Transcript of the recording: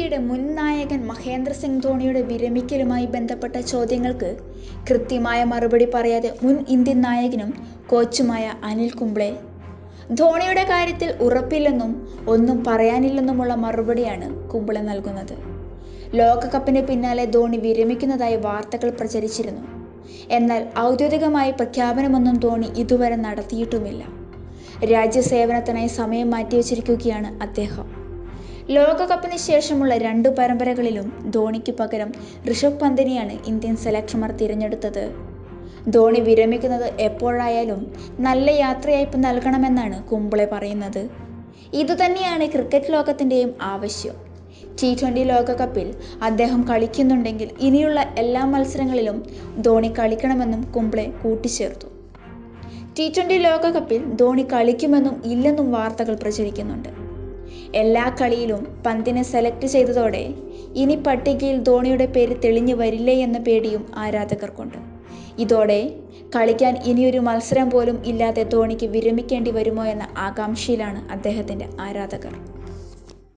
ഇന്ത്യയുടെ മുൻ നായകൻ മഹേന്ദ്ര സിംഗ് ധോണിയുടെ വിരമിക്കലുമായി ബന്ധപ്പെട്ട ചോദ്യങ്ങൾക്ക് കൃത്യമായ മറുപടി പറയാതെ മുൻ ഇന്ത്യൻ നായകനും കോച്ചുമായ അനിൽ കുംബ്ലെ ധോണിയുടെ കാര്യത്തിൽ ഉറപ്പില്ലെന്നും ഒന്നും പറയാനില്ലെന്നുമുള്ള മറുപടിയാണ് കുംബ്ലെ നൽകുന്നത് ലോകകപ്പിന് പിന്നാലെ ധോണി വിരമിക്കുന്നതായി വാർത്തകൾ പ്രചരിച്ചിരുന്നു എന്നാൽ ഔദ്യോഗികമായി പ്രഖ്യാപനമൊന്നും ധോണി ഇതുവരെ നടത്തിയിട്ടുമില്ല രാജ്യസേവനത്തിനായി സമയം മാറ്റിവെച്ചിരിക്കുകയാണ് അദ്ദേഹം ലോകകപ്പിന് ശേഷമുള്ള രണ്ട് പരമ്പരകളിലും ധോണിക്ക് പകരം ഋഷഭ് പന്തിനെയാണ് ഇന്ത്യൻ സെലക്ഷന്മാർ തിരഞ്ഞെടുത്തത് ധോണി വിരമിക്കുന്നത് എപ്പോഴായാലും നല്ല യാത്രയയപ്പ് നൽകണമെന്നാണ് കുംബ്ലെ പറയുന്നത് ഇതുതന്നെയാണ് ക്രിക്കറ്റ് ലോകത്തിൻ്റെയും ആവശ്യം ടി ട്വൻ്റി ലോകകപ്പിൽ അദ്ദേഹം കളിക്കുന്നുണ്ടെങ്കിൽ ഇനിയുള്ള എല്ലാ മത്സരങ്ങളിലും ധോണി കളിക്കണമെന്നും കുംബ്ലെ കൂട്ടിച്ചേർത്തു ടി ട്വൻ്റി ലോകകപ്പിൽ ധോണി കളിക്കുമെന്നും ഇല്ലെന്നും വാർത്തകൾ പ്രചരിക്കുന്നുണ്ട് എല്ലാ കളിയിലും പന്തിനെ സെലക്ട് ചെയ്തതോടെ ഇനി പട്ടികയിൽ ധോണിയുടെ പേര് തെളിഞ്ഞു വരില്ലേ എന്ന പേടിയും ആരാധകർക്കുണ്ട് ഇതോടെ കളിക്കാൻ ഇനിയൊരു മത്സരം പോലും ഇല്ലാതെ ധോണിക്ക് വിരമിക്കേണ്ടി വരുമോ എന്ന ആകാംക്ഷയിലാണ് അദ്ദേഹത്തിൻ്റെ ആരാധകർ